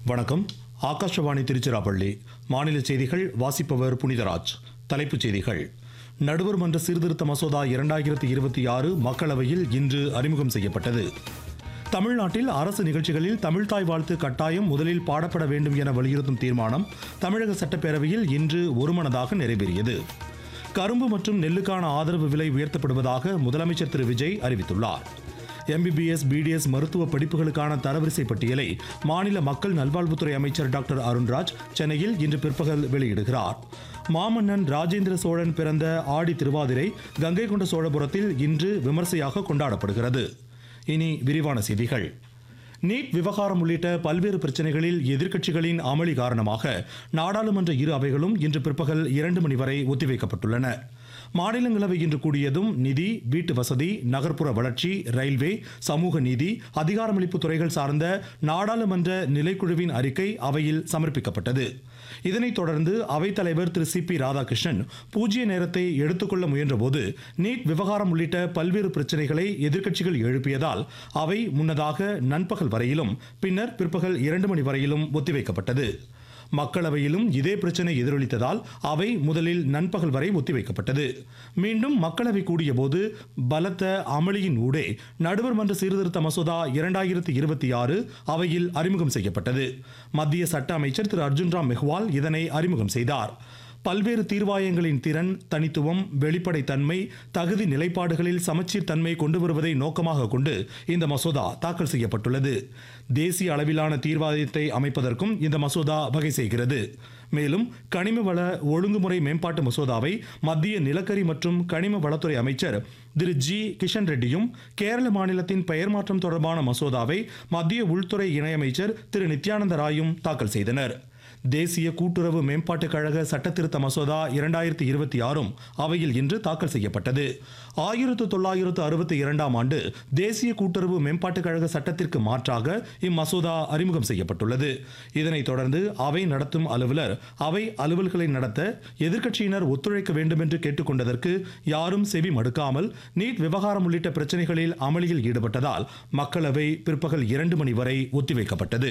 வணக்கம் ஆகாஷவாணி திருச்சிராப்பள்ளி மாநில செய்திகள் வாசிப்பவர் புனிதராஜ் தலைப்புச் செய்திகள் நடுவர் மன்ற சீர்திருத்த மசோதா இரண்டாயிரத்தி இருபத்தி ஆறு மக்களவையில் இன்று அறிமுகம் செய்யப்பட்டது தமிழ்நாட்டில் அரசு நிகழ்ச்சிகளில் தமிழ்தாய் வாழ்த்து கட்டாயம் முதலில் பாடப்பட வேண்டும் என வலியுறுத்தும் தீர்மானம் தமிழக சட்டப்பேரவையில் இன்று ஒருமனதாக நிறைவேறியது கரும்பு மற்றும் நெல்லுக்கான ஆதரவு விலை உயர்த்தப்படுவதாக முதலமைச்சர் திரு விஜய் அறிவித்துள்ளார் எம்பிபிஎஸ் பிடிஎஸ் மருத்துவ படிப்புகளுக்கான தரவரிசை பட்டியலை மாநில மக்கள் நல்வாழ்வுத்துறை அமைச்சர் டாக்டர் அருண்ராஜ் சென்னையில் இன்று பிற்பகல் வெளியிடுகிறார் மாமன்னன் ராஜேந்திர சோழன் பிறந்த ஆடி திருவாதிரை கங்கை கொண்ட சோழபுரத்தில் இன்று விமர்சையாக கொண்டாடப்படுகிறது இனி விரிவான செய்திகள் நீட் விவகாரம் உள்ளிட்ட பல்வேறு பிரச்சனைகளில் எதிர்க்கட்சிகளின் அமளி காரணமாக நாடாளுமன்ற இரு அவைகளும் இன்று பிற்பகல் இரண்டு மணி வரை ஒத்திவைக்கப்பட்டுள்ளன மாநிலங்களவை இன்று கூடியதும் நிதி வீட்டு வசதி நகர்ப்புற வளர்ச்சி ரயில்வே சமூக நீதி அதிகாரமளிப்பு துறைகள் சார்ந்த நாடாளுமன்ற நிலைக்குழுவின் அறிக்கை அவையில் சமர்ப்பிக்கப்பட்டது இதனைத் தொடர்ந்து அவைத்தலைவர் திரு சி பி ராதாகிருஷ்ணன் பூஜ்ய நேரத்தை எடுத்துக்கொள்ள முயன்றபோது நீட் விவகாரம் உள்ளிட்ட பல்வேறு பிரச்சனைகளை எதிர்க்கட்சிகள் எழுப்பியதால் அவை முன்னதாக நண்பகல் வரையிலும் பின்னர் பிற்பகல் இரண்டு மணி வரையிலும் ஒத்திவைக்கப்பட்டது மக்களவையிலும் இதே பிரச்சனை எதிரொலித்ததால் அவை முதலில் நண்பகல் வரை ஒத்திவைக்கப்பட்டது மீண்டும் மக்களவை கூடியபோது பலத்த அமளியின் ஊடே நடுவர் மன்ற சீர்திருத்த மசோதா இரண்டாயிரத்தி இருபத்தி ஆறு அவையில் அறிமுகம் செய்யப்பட்டது மத்திய சட்ட அமைச்சர் திரு அர்ஜுன் ராம் மெஹ்வால் இதனை அறிமுகம் செய்தார் பல்வேறு தீர்வாயங்களின் திறன் தனித்துவம் வெளிப்படைத்தன்மை தகுதி நிலைப்பாடுகளில் சமச்சீர் தன்மை கொண்டு வருவதை நோக்கமாக கொண்டு இந்த மசோதா தாக்கல் செய்யப்பட்டுள்ளது தேசிய அளவிலான தீர்வாயத்தை அமைப்பதற்கும் இந்த மசோதா வகை செய்கிறது மேலும் கனிம வள ஒழுங்குமுறை மேம்பாட்டு மசோதாவை மத்திய நிலக்கரி மற்றும் கனிம வளத்துறை அமைச்சர் திரு ஜி கிஷன் ரெட்டியும் கேரள மாநிலத்தின் பெயர் மாற்றம் தொடர்பான மசோதாவை மத்திய உள்துறை இணையமைச்சர் திரு நித்யானந்த ராயும் தாக்கல் செய்தனர் தேசிய கூட்டுறவு மேம்பாட்டுக் கழக சட்டத்திருத்த மசோதா இரண்டாயிரத்தி இருபத்தி ஆறும் அவையில் இன்று தாக்கல் செய்யப்பட்டது ஆயிரத்து தொள்ளாயிரத்து அறுபத்தி இரண்டாம் ஆண்டு தேசிய கூட்டுறவு மேம்பாட்டுக் கழக சட்டத்திற்கு மாற்றாக இம்மசோதா அறிமுகம் செய்யப்பட்டுள்ளது இதனைத் தொடர்ந்து அவை நடத்தும் அலுவலர் அவை அலுவல்களை நடத்த எதிர்க்கட்சியினர் ஒத்துழைக்க வேண்டும் என்று கேட்டுக்கொண்டதற்கு யாரும் செவி மடுக்காமல் நீட் விவகாரம் உள்ளிட்ட பிரச்சனைகளில் அமளியில் ஈடுபட்டதால் மக்களவை பிற்பகல் இரண்டு மணி வரை ஒத்திவைக்கப்பட்டது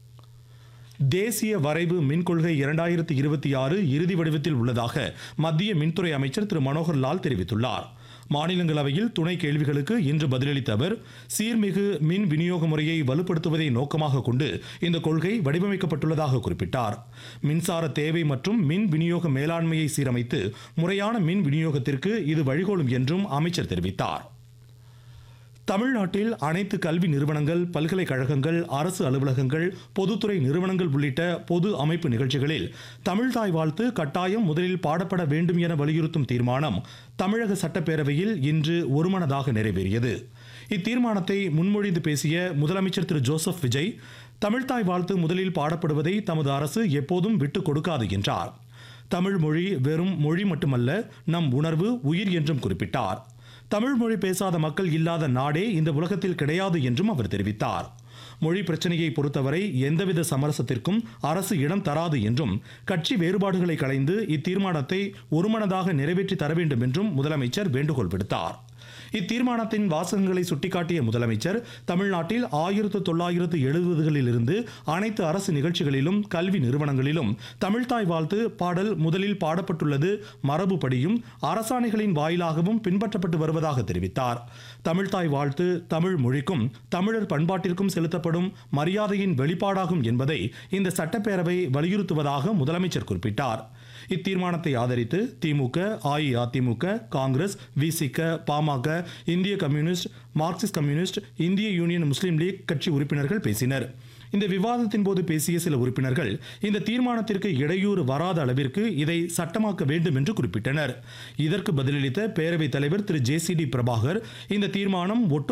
தேசிய வரைவு மின் கொள்கை இரண்டாயிரத்தி இருபத்தி ஆறு இறுதி வடிவத்தில் உள்ளதாக மத்திய மின்துறை அமைச்சர் திரு மனோகர் லால் தெரிவித்துள்ளார் மாநிலங்களவையில் துணை கேள்விகளுக்கு இன்று பதிலளித்த அவர் சீர்மிகு மின் விநியோக முறையை வலுப்படுத்துவதை நோக்கமாக கொண்டு இந்த கொள்கை வடிவமைக்கப்பட்டுள்ளதாக குறிப்பிட்டார் மின்சார தேவை மற்றும் மின் விநியோக மேலாண்மையை சீரமைத்து முறையான மின் விநியோகத்திற்கு இது வழிகோலும் என்றும் அமைச்சர் தெரிவித்தார் தமிழ்நாட்டில் அனைத்து கல்வி நிறுவனங்கள் பல்கலைக்கழகங்கள் அரசு அலுவலகங்கள் பொதுத்துறை நிறுவனங்கள் உள்ளிட்ட பொது அமைப்பு நிகழ்ச்சிகளில் தமிழ்தாய் வாழ்த்து கட்டாயம் முதலில் பாடப்பட வேண்டும் என வலியுறுத்தும் தீர்மானம் தமிழக சட்டப்பேரவையில் இன்று ஒருமனதாக நிறைவேறியது இத்தீர்மானத்தை முன்மொழிந்து பேசிய முதலமைச்சர் திரு ஜோசப் விஜய் தமிழ்தாய் வாழ்த்து முதலில் பாடப்படுவதை தமது அரசு எப்போதும் விட்டுக் கொடுக்காது என்றார் தமிழ் மொழி வெறும் மொழி மட்டுமல்ல நம் உணர்வு உயிர் என்றும் குறிப்பிட்டார் தமிழ் மொழி பேசாத மக்கள் இல்லாத நாடே இந்த உலகத்தில் கிடையாது என்றும் அவர் தெரிவித்தார் மொழி பிரச்சனையை பொறுத்தவரை எந்தவித சமரசத்திற்கும் அரசு இடம் தராது என்றும் கட்சி வேறுபாடுகளை களைந்து இத்தீர்மானத்தை ஒருமனதாக நிறைவேற்றி தர வேண்டும் என்றும் முதலமைச்சர் வேண்டுகோள் விடுத்தார் இத்தீர்மானத்தின் வாசகங்களை சுட்டிக்காட்டிய முதலமைச்சர் தமிழ்நாட்டில் ஆயிரத்து தொள்ளாயிரத்து எழுபதுகளில் இருந்து அனைத்து அரசு நிகழ்ச்சிகளிலும் கல்வி நிறுவனங்களிலும் தமிழ்தாய் வாழ்த்து பாடல் முதலில் பாடப்பட்டுள்ளது மரபுப்படியும் அரசாணைகளின் வாயிலாகவும் பின்பற்றப்பட்டு வருவதாக தெரிவித்தார் தமிழ்தாய் வாழ்த்து தமிழ் மொழிக்கும் தமிழர் பண்பாட்டிற்கும் செலுத்தப்படும் மரியாதையின் வெளிப்பாடாகும் என்பதை இந்த சட்டப்பேரவை வலியுறுத்துவதாக முதலமைச்சர் குறிப்பிட்டார் இத்தீர்மானத்தை ஆதரித்து திமுக அஇஅதிமுக காங்கிரஸ் விசிக பாமக இந்திய கம்யூனிஸ்ட் மார்க்சிஸ்ட் கம்யூனிஸ்ட் இந்திய யூனியன் முஸ்லீம் லீக் கட்சி உறுப்பினர்கள் பேசினர் இந்த விவாதத்தின் போது பேசிய சில உறுப்பினர்கள் இந்த தீர்மானத்திற்கு இடையூறு வராத அளவிற்கு இதை சட்டமாக்க வேண்டும் என்று குறிப்பிட்டனர் இதற்கு பதிலளித்த பேரவைத் தலைவர் திரு ஜே சி டி பிரபாகர் இந்த தீர்மானம் ஒட்டு